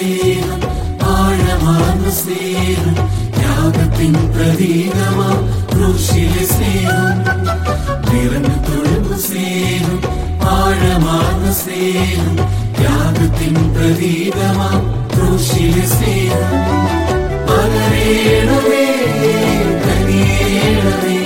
സ്നേഹം ആഴമാർന്ന സ്നേഹം ത്യാഗത്തിൻ പ്രതീകമാ ക്രൂശിലെ സ്നേഹം നിറഞ്ഞു തൊഴുന്ന സ്നേഹം ആഴമാർന്ന സ്നേഹം ത്യാഗത്തിൻ പ്രതീകമാ ക്രൂശിലെ സ്നേഹം പകരേണമേ കനിയേണമേ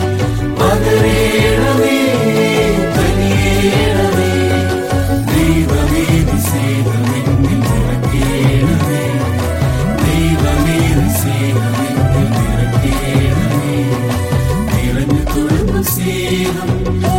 പകരേണമേ കനിയേണമേ ദൈവമേ നീ സ്നേഹമെന്നിൽ നിറയ്ക്കേണമേ ദൈവമേ നീ സ്നേഹമെന്നിൽ നിറയ്ക്കേണമേ നിറഞ്ഞു തൊഴുന്ന സ്നേഹം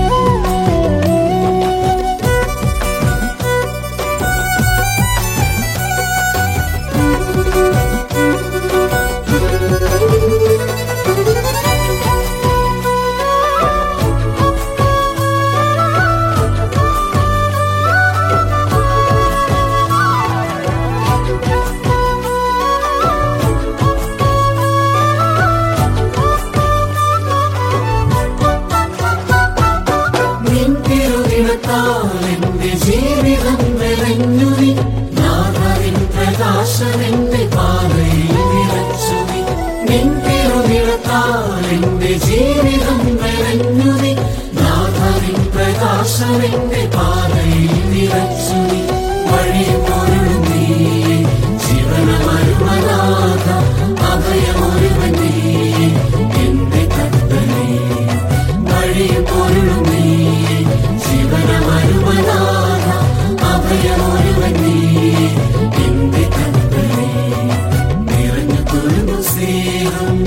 നിൻ തിരുനിണത്താൽ എന്റെ ജീവിതം നിറഞ്ഞു നീ നാഥനിൻ പ്രകാശം എന്റെ പാതയിൽ നിറച്ചു നീ നിൻ തിരുനിണത്താൽ എന്റെ ജീവിതം നിറഞ്ഞു നീ നാഥനിൻ പ്രകാശം എന്റെ പാതയിൽ നിറച്ചു നീ വഴി പൊരുളും നീ ജീവനമരുമനാഥ അഭയമൊരുവൻ നീ എന്റെ കത്തനേ വഴി പൊരുളും നീ ജീവനമരുമനാഥ അഭയമൊരുവൻ നീ എന്റെ കത്തനേ നിറഞ്ഞു തൊഴുന്നു സ്നേഹം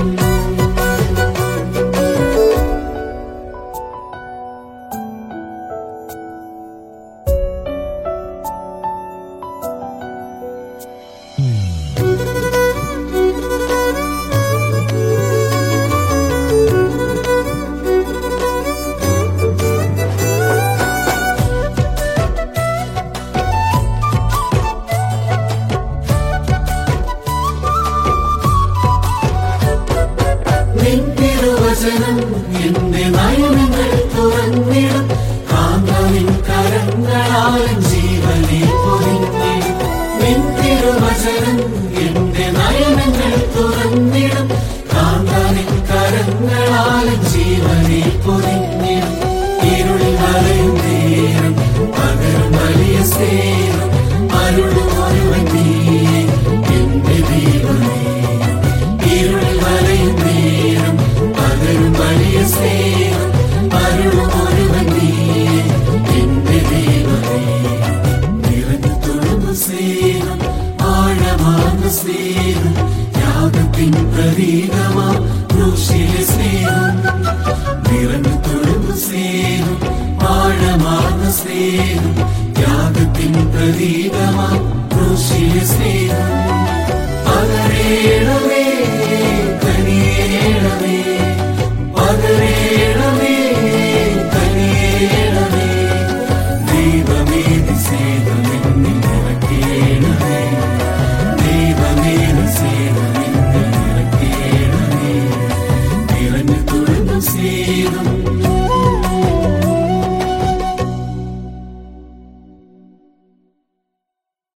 നിൻ തിരുവചനം എന്റെ നയനങ്ങൾ തുറന്നിടും കാന്തനിൻ കരങ്ങളാലും ജീവനെ പൊതിഞ്ഞിടും നിൻ തിരുവചനം എന്റെ നയനങ്ങൾ തുറന്നിടും കാന്തനിൻ കരങ്ങളാലും ജീവനെ പൊതിഞ്ഞിടും ഇരുളിൽ വലയും നേരം പകരം വലിയ സ്നേഹം അരുളും ഒരുവൻ നീ എന്റെ ദൈവമേ ഇരുളിൽ വലയും നേരം പകരും വലിയ സ്നേഹം അരുളും ഒരുവൻ നീ എന്റെ ദൈവമേ നിറഞ്ഞു തൊഴുന്ന സ്നേഹം ആഴമാർന്ന സ്നേഹം ത്യാഗത്തിൻ പ്രതീകമാ ക്രൂശിലെ സ്നേഹം നിറഞ്ഞു തൊഴുന്ന സ്നേഹം ആഴമാർന്ന സ്നേഹം ത്യാഗത്തിൻ പ്രതീകമാ ക്രൂശിലെ സ്നേഹം പകരേണമേ കനിയേണമേ